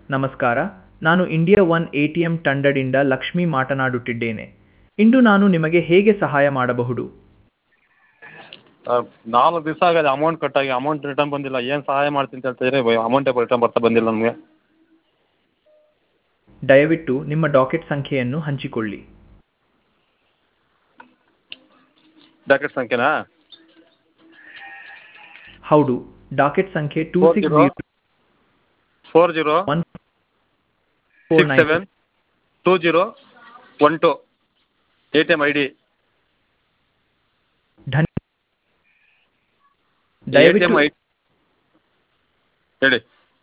ನಮಸ್ಕಾರ ನಾನು India one A T M ತಂಡದಿಂದ ಲಕ್ಷ್ಮಿ ಮಾತನಾಡುತ್ತಿದ್ದೇನೆ ಇಂದು ನಾನು ನಿಮಗೆ ಹೇಗೆ ಸಹಾಯ ಮಾಡಬಹುದು ನಾಲ್ಕು ದಿವಸ ಆಗಿದೆ ಅಮೌಂಟ್ ಕಟ್ಟಾಗಿ ಅಮೌಂಟ್ ರಿಟರ್ನ್ ಬಂದಿಲ್ಲ ಏನು ಸಹಾಯ ಮಾಡ್ತೀನಿ ಅಂತ ಹೇಳ್ತಿದ್ದೀರಿ ಅಮೌಂಟೇ ರಿಟರ್ನ್ ಬರ್ತಾ ಬಂದಿಲ್ಲ ನಮಗೆ ದಯವಿಟ್ಟು ನಿಮ್ಮ ಡಾಕೆಟ್ ಸಂಖ್ಯೆಯನ್ನು ಹಂಚಿಕೊಳ್ಳಿ ಡಾಕೆಟ್ ಸಂಖ್ಯೆನಾ ಹೌದು ಡಾಕೆಟ್ ಸಂಖ್ಯೆ two Four six zero. Four zero one four six nine seven two zero one two A T M I D ಧನ್ಯ ಎ ಟಿ ದಯವಿಟ್ಟು ಎಮ್ ಐ ಹೇಳಿ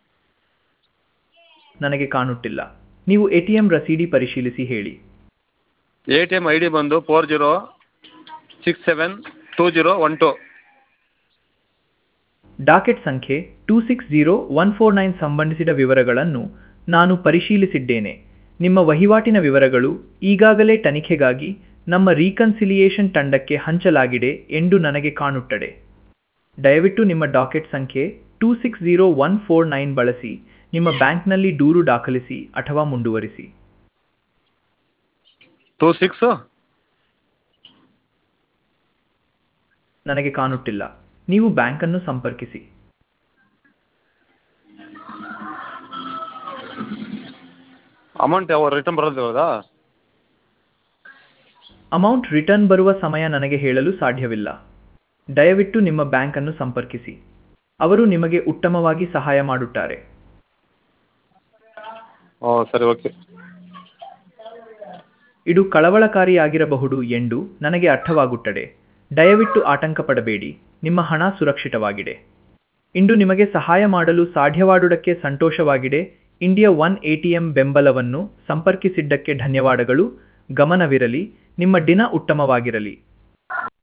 ನನಗೆ ಕಾಣುತ್ತಿಲ್ಲ ನೀವು ಎ ಟಿ ಎಂ ರಸೀದಿ ಪರಿಶೀಲಿಸಿ ಹೇಳಿ A T M I D ಬಂದು four zero six seven two zero one two docket ಸಂಖ್ಯೆ two six zero one four nine ಸಂಬಂಧಿಸಿದ ವಿವರಗಳನ್ನು ನಾನು ಪರಿಶೀಲಿಸಿದ್ದೇನೆ ನಿಮ್ಮ ವಹಿವಾಟಿನ ವಿವರಗಳು ಈಗಾಗಲೇ ತನಿಖೆಗಾಗಿ ನಮ್ಮ ರೀಕನ್ಸಿಲಿಯೇಷನ್ ತಂಡಕ್ಕೆ ಹಂಚಲಾಗಿದೆ ಎಂದು ನನಗೆ ಕಾಣುತ್ತದೆ ದಯವಿಟ್ಟು ನಿಮ್ಮ ಡಾಕೆಟ್ ಸಂಖ್ಯೆ two six zero one four nine ಬಳಸಿ ನಿಮ್ಮ ಬ್ಯಾಂಕ್ನಲ್ಲಿ ದೂರು ದಾಖಲಿಸಿ ಅಥವಾ ಮುಂದುವರಿಸಿ ಟೂ ಸಿಕ್ಸು ನನಗೆ ಕಾಣುತ್ತಿಲ್ಲ ನೀವು ಬ್ಯಾಂಕನ್ನು ಸಂಪರ್ಕಿಸಿ ಅಮೌಂಟ್ ಯಾವ ರಿಟರ್ನ್ ಬರೋದು ಇವಾಗಾ ಅಮೌಂಟ್ ರಿಟರ್ನ್ ಬರುವ ಸಮಯ ನನಗೆ ಹೇಳಲು ಸಾಧ್ಯವಿಲ್ಲ ದಯವಿಟ್ಟು ನಿಮ್ಮ ಬ್ಯಾಂಕನ್ನು ಸಂಪರ್ಕಿಸಿ ಅವರು ನಿಮಗೆ ಉತ್ತಮವಾಗಿ ಸಹಾಯ ಮಾಡುತ್ತಾರೆ ಓ ಸರಿ ಓಕೆ ಇದು ಕಳವಳಕಾರಿಯಾಗಿರಬಹುದು ಎಂದು ನನಗೆ ಅರ್ಥವಾಗುತ್ತದೆ ದಯವಿಟ್ಟು ಆತಂಕ ಪಡಬೇಡಿ ನಿಮ್ಮ ಹಣ ಸುರಕ್ಷಿತವಾಗಿದೆ ಇಂದು ನಿಮಗೆ ಸಹಾಯ ಮಾಡಲು ಸಾಧ್ಯವಾದುದಕ್ಕೆ ಸಂತೋಷವಾಗಿದೆ India one A T M ಬೆಂಬಲವನ್ನು ಸಂಪರ್ಕಿಸಿದ್ದಕ್ಕೆ ಧನ್ಯವಾದಗಳು ಗಮನವಿರಲಿ ನಿಮ್ಮ ದಿನ ಉತ್ತಮವಾಗಿರಲಿ